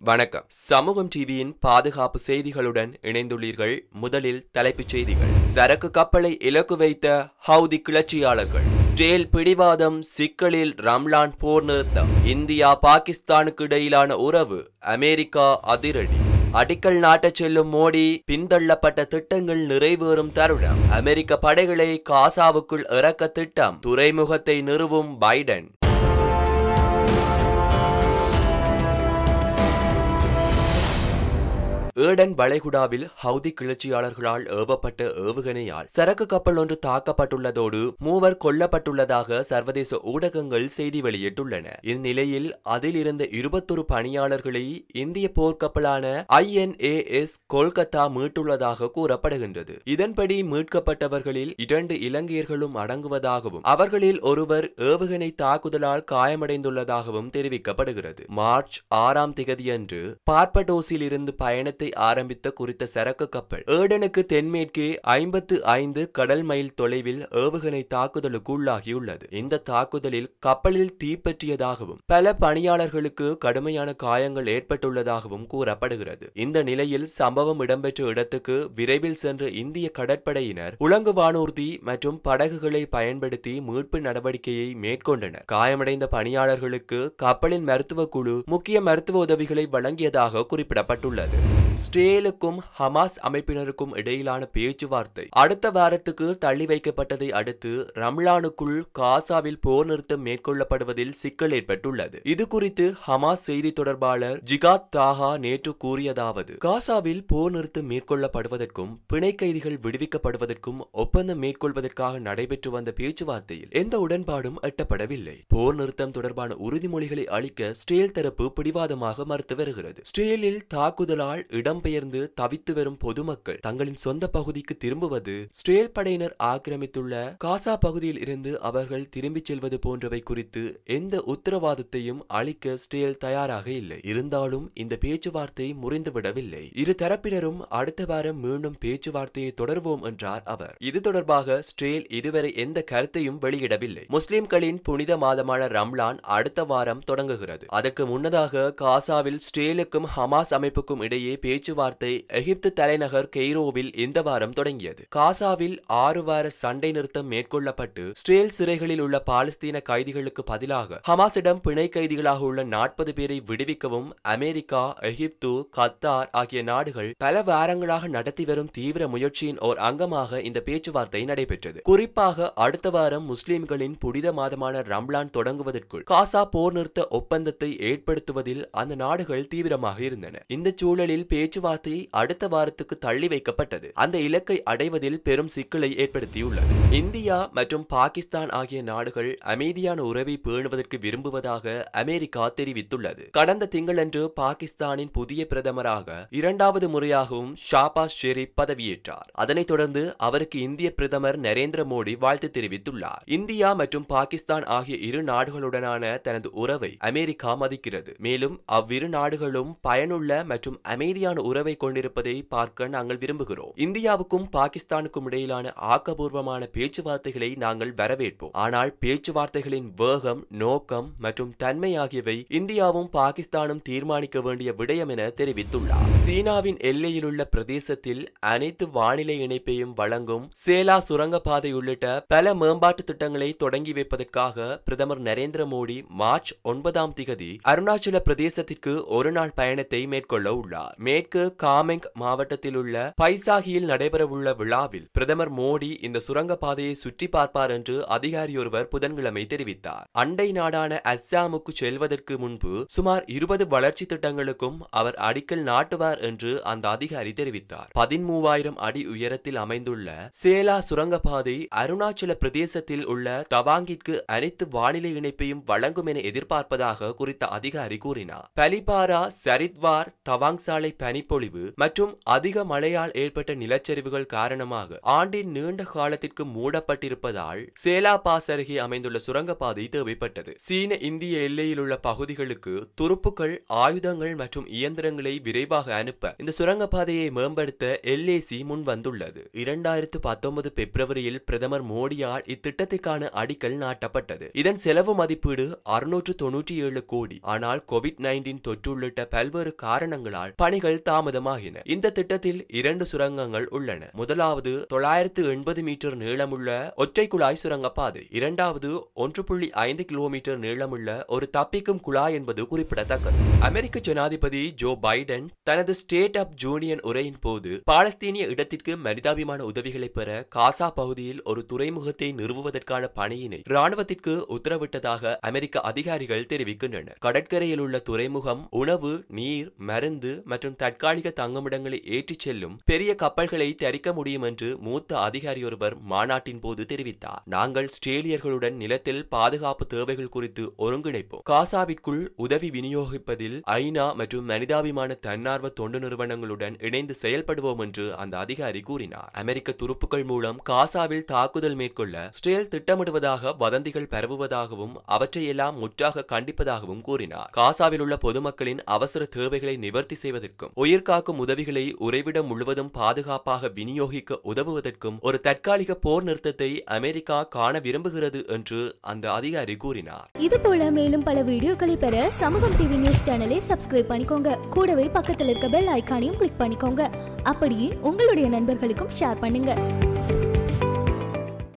வணக்கம் சமூகம் டிவியின் பாதுகாப்பு செய்திகளுடன் இணைந்துள்ளீர்கள் முதலில் தலைப்புச் செய்திகள் சரக்கு கப்பலை இலக்கு வைத்த ஹவுதி கிளர்ச்சியாளர்கள் ஸ்டேல் பிடிவாதம் சிக்கலில் ரம்லான் போர் நிறுத்தம் இந்தியா பாகிஸ்தானுக்கு இடையிலான உறவு அமெரிக்கா அதிரடி அடிக்கல் நாட்டச் செல்லும் மோடி பின்தள்ளப்பட்ட திட்டங்கள் நிறைவேறும் தருணம் அமெரிக்க படைகளை காசாவுக்குள் இறக்க திட்டம் துறைமுகத்தை நிறுவும் பைடன் ஏடன் வளைகுடாவில் ஹவுதி கிளர்ச்சியாளர்களால் ஏவப்பட்ட ஏவுகணையால் சரக்கு கப்பல் ஒன்று தாக்கப்பட்டுள்ளதோடு மூவர் கொல்லப்பட்டுள்ளதாக சர்வதேச ஊடகங்கள் செய்தி வெளியிட்டுள்ளன இந்நிலையில் அதில் இருந்த இருபத்தொரு பணியாளர்களை இந்திய போர்க்கப்பலான ஐஎன்ஏஎஸ் கொல்கத்தா மீட்டுள்ளதாக கூறப்படுகின்றது இதன்படி மீட்கப்பட்டவர்களில் இரண்டு இலங்கையர்களும் அடங்குவதாகவும் அவர்களில் ஒருவர் ஏவுகணை தாக்குதலால் காயமடைந்துள்ளதாகவும் தெரிவிக்கப்படுகிறது மார்ச் ஆறாம் திகதியன்று பார்படோஸில் இருந்து பயணத்தை ஆரம்பித்த குறித்த சரக்கு கப்பல் ஏடனுக்கு தென்மேற்கே ஐம்பத்து ஐந்து கடல் மைல் தொலைவில் ஏவுகணை தாக்குதலுக்கு உள்ளாகியுள்ளது இந்த தாக்குதலில் கப்பலில் தீப்பற்றியதாகவும் பல பணியாளர்களுக்கு கடுமையான காயங்கள் ஏற்பட்டுள்ளதாகவும் கூறப்படுகிறது இந்த நிலையில் சம்பவம் இடம்பெற்ற இடத்துக்கு விரைவில் சென்ற இந்திய கடற்படையினர் உலங்கு வானூர்தி மற்றும் படகுகளை பயன்படுத்தி மீட்பு நடவடிக்கையை மேற்கொண்டனர் காயமடைந்த பணியாளர்களுக்கு கப்பலின் மருத்துவ குழு முக்கிய மருத்துவ உதவிகளை வழங்கியதாக குறிப்பிடப்பட்டுள்ளது ஸ்டேலுக்கும் ஹமாஸ் அமைப்பினருக்கும் இடையிலான பேச்சுவார்த்தை அடுத்த வாரத்துக்கு தள்ளி வைக்கப்பட்டதை அடுத்து ரம்லானுக்குள் காசாவில் போர் நிறுத்தம் மேற்கொள்ளப்படுவதில் சிக்கல் ஏற்பட்டுள்ளது இது குறித்து ஹமாஸ் செய்தி தொடர்பாளர் ஜிகாத் தாஹா நேற்று கூறியதாவது காசாவில் போர் நிறுத்தம் மேற்கொள்ளப்படுவதற்கும் பிணை கைதிகள் விடுவிக்கப்படுவதற்கும் ஒப்பந்தம் மேற்கொள்வதற்காக நடைபெற்று வந்த பேச்சுவார்த்தையில் எந்த உடன்பாடும் எட்டப்படவில்லை போர் நிறுத்தம் தொடர்பான உறுதிமொழிகளை அளிக்க ஸ்டேல் தரப்பு பிடிவாதமாக மறுத்து வருகிறது ஸ்டேலில் தாக்குதலால் இடம்பெயர்ந்து தவித்து வரும் பொதுமக்கள் தங்களின் சொந்த பகுதிக்கு திரும்புவது ஸ்டேல் படையினர் ஆக்கிரமித்துள்ள காசா பகுதியில் இருந்து அவர்கள் திரும்பிச் செல்வது போன்றவை குறித்து எந்த உத்தரவாதத்தையும் அளிக்க ஸ்டேல் தயாராக இல்லை இருந்தாலும் இந்த பேச்சுவார்த்தை முறிந்துவிடவில்லை இரு தரப்பினரும் அடுத்த வாரம் மீண்டும் பேச்சுவார்த்தையை தொடர்வோம் என்றார் அவர் இது தொடர்பாக ஸ்டேல் இதுவரை எந்த கருத்தையும் வெளியிடவில்லை முஸ்லிம்களின் புனித மாதமான ரம்லான் அடுத்த வாரம் தொடங்குகிறது அதற்கு முன்னதாக காசாவில் ஸ்டேலுக்கும் ஹமாஸ் அமைப்புக்கும் இடையே பேச்சுவார்த்தை எகிப்து தலைநகர் கெய்ரோவில் இந்த வாரம் தொடங்கியது காசாவில் ஆறு வார சண்டை நிறுத்தம் மேற்கொள்ளப்பட்டு ஸ்டேல் சிறைகளில் உள்ள பாலஸ்தீன கைதிகளுக்கு பதிலாக ஹமாஸிடம் பிணை கைதிகளாக உள்ள நாற்பது பேரை விடுவிக்கவும் அமெரிக்கா எகிப்து கத்தார் ஆகிய நாடுகள் பல வாரங்களாக நடத்தி வரும் தீவிர முயற்சியின் ஓர் அங்கமாக இந்த பேச்சுவார்த்தை நடைபெற்றது குறிப்பாக அடுத்த வாரம் முஸ்லிம்களின் புனித மாதமான ரம்லான் தொடங்குவதற்குள் காசா போர் நிறுத்த ஒப்பந்தத்தை ஏற்படுத்துவதில் அந்த நாடுகள் தீவிரமாக இருந்தன இந்த சூழலில் பேச்சுவார்த்தை அடுத்த வாரத்துக்கு தள்ளி வைக்கப்பட்டது அந்த இலக்கை அடைவதில் பெரும் சிக்கலை ஏற்படுத்தியுள்ளது இந்தியா மற்றும் பாகிஸ்தான் ஆகிய நாடுகள் அமைதியான உறவை பேணுவதற்கு விரும்புவதாக அமெரிக்கா தெரிவித்துள்ளது கடந்த திங்களன்று பாகிஸ்தானின் புதிய பிரதமராக இரண்டாவது முறையாகவும் ஷாபாஸ் ஷெரீப் பதவியேற்றார் அதனைத் தொடர்ந்து அவருக்கு இந்திய பிரதமர் நரேந்திர மோடி வாழ்த்து தெரிவித்துள்ளார் இந்தியா மற்றும் பாகிஸ்தான் ஆகிய இரு நாடுகளுடனான தனது உறவை அமெரிக்கா மதிக்கிறது மேலும் அவ்விரு நாடுகளும் பயனுள்ள மற்றும் அமைதியான உறவை கொண்டிருப்பதை பார்க்க நாங்கள் விரும்புகிறோம் இந்தியாவுக்கும் பாகிஸ்தானுக்கும் இடையிலான ஆக்கபூர்வமான பேச்சுவார்த்தைகளை நாங்கள் வரவேற்போம் ஆனால் பேச்சுவார்த்தைகளின் வேகம் நோக்கம் மற்றும் தன்மை ஆகியவை இந்தியாவும் பாகிஸ்தானும் தீர்மானிக்க வேண்டிய விடயம் என தெரிவித்துள்ளார் சீனாவின் எல்லையிலுள்ள பிரதேசத்தில் அனைத்து வானிலை இணைப்பையும் வழங்கும் சேலா சுரங்கப்பாதை உள்ளிட்ட பல மேம்பாட்டு திட்டங்களை தொடங்கி வைப்பதற்காக பிரதமர் நரேந்திர மோடி மார்ச் ஒன்பதாம் திகதி அருணாச்சல பிரதேசத்திற்கு ஒரு நாள் பயணத்தை மேற்கொள்ள உள்ளார் மேற்கு காமெங் மாவட்டத்தில் உள்ள பைசாகியில் நடைபெறவுள்ள விழாவில் பிரதமர் மோடி இந்த சுரங்கப்பாதையை சுற்றி பார்ப்பார் என்று அதிகாரியொருவர் புதன்கிழமை தெரிவித்தார் அண்டை நாடான அஸ்ஸாமுக்கு செல்வதற்கு முன்பு சுமார் இருபது வளர்ச்சி திட்டங்களுக்கும் அவர் அடிக்கல் நாட்டுவார் என்று அந்த அதிகாரி தெரிவித்தார் பதிமூவாயிரம் அடி உயரத்தில் அமைந்துள்ள சேலா சுரங்கப்பாதை அருணாச்சல பிரதேசத்தில் உள்ள தவாங்கிற்கு அனைத்து வானிலை இணைப்பையும் வழங்கும் என எதிர்பார்ப்பதாக குறித்த அதிகாரி கூறினார் பலிபாரா சரித்வார் தவாங் சாலை பனிப்பொழிவு மற்றும் அதிக மழையால் ஏற்பட்ட நிலச்சரிவுகள் காரணமாக ஆண்டின் நீண்ட காலத்திற்கு மூடப்பட்டிருப்பதால் சேலா பாஸ் அருகே அமைந்துள்ள சுரங்கப்பாதை தேவைப்பட்டது சீன இந்திய எல்லையில் உள்ள பகுதிகளுக்கு துருப்புக்கள் ஆயுதங்கள் மற்றும் இயந்திரங்களை விரைவாக அனுப்ப இந்த சுரங்கப்பாதையை மேம்படுத்த எல்ஏசி முன் வந்துள்ளது இரண்டாயிரத்து பத்தொன்பது பிப்ரவரியில் பிரதமர் மோடியால் இத்திட்டத்திற்கான அடிக்கல் நாட்டப்பட்டது இதன் செலவு மதிப்பீடு அறுநூற்று தொன்னூற்றி ஏழு கோடி ஆனால் கோவிட் நைன்டீன் தொற்று உள்ளிட்ட பல்வேறு காரணங்களால் பணிகள் தாமதமாகின இந்த திட்டத்தில் இரண்டு சுரங்கங்கள் உள்ளன முதலாவது தொள்ளாயிரத்து எண்பது மீட்டர் நீளமுள்ள ஒற்றை குழாய் சுரங்கப்பாதை இரண்டாவது ஒன்று புள்ளி ஐந்து கிலோமீட்டர் நீளமுள்ள ஒரு தப்பிக்கும் குழாய் என்பது குறிப்பிடத்தக்கது அமெரிக்க ஜனாதிபதி ஜோ பைடன் தனது ஸ்டேட் ஆப் ஜூனியன் உரையின் போது பாலஸ்தீனிய இடத்திற்கு மனிதாபிமான உதவிகளை பெற காசா பகுதியில் ஒரு துறைமுகத்தை நிறுவுவதற்கான பணியினை ராணுவத்திற்கு உத்தரவிட்டதாக அமெரிக்க அதிகாரிகள் தெரிவிக்கின்றனர் கடற்கரையில் உள்ள துறைமுகம் உணவு நீர் மருந்து மற்றும் தற்காலிக தங்குமிடங்களை ஏற்றிச் செல்லும் பெரிய கப்பல்களை தரிக்க முடியும் என்று மூத்த அதிகாரி ஒருவர் மாநாட்டின் போது தெரிவித்தார் நாங்கள் ஸ்ட்ரேலியர்களுடன் நிலத்தில் பாதுகாப்பு தேவைகள் குறித்து ஒருங்கிணைப்போம் காசாவிற்குள் உதவி விநியோகிப்பதில் ஐநா மற்றும் மனிதாபிமான தன்னார்வ தொண்டு நிறுவனங்களுடன் இணைந்து செயல்படுவோம் என்று அந்த அதிகாரி கூறினார் அமெரிக்க துருப்புக்கள் மூலம் காசாவில் தாக்குதல் மேற்கொள்ள ஸ்டேல் திட்டமிடுவதாக வதந்திகள் பரவுவதாகவும் அவற்றையெல்லாம் முற்றாக கண்டிப்பதாகவும் கூறினார் காசாவில் உள்ள பொதுமக்களின் அவசர தேவைகளை நிவர்த்தி செய்வதற்கும் உயிர்காக்கும் உதவிகளை உறைவிடம் முழுவதும் பாதுகாப்பாக விநியோகிக்க உதவுவதற்கும் ஒரு தற்காலிக போர் நிறுத்தத்தை அமெரிக்கா காண விரும்புகிறது என்று அந்த அதிகாரி கூறினார் இது போல மேலும் பல வீடியோக்களை பெற சமூகம் டிவி நியூஸ் சேனலை சப்ஸ்கிரைப் பண்ணிக்கோங்க கூடவே பக்கத்தில் இருக்க பெல் ஐகானையும் கிளிக் பண்ணிக்கோங்க அப்படியே உங்களுடைய நண்பர்களுக்கும் ஷேர் பண்ணுங்க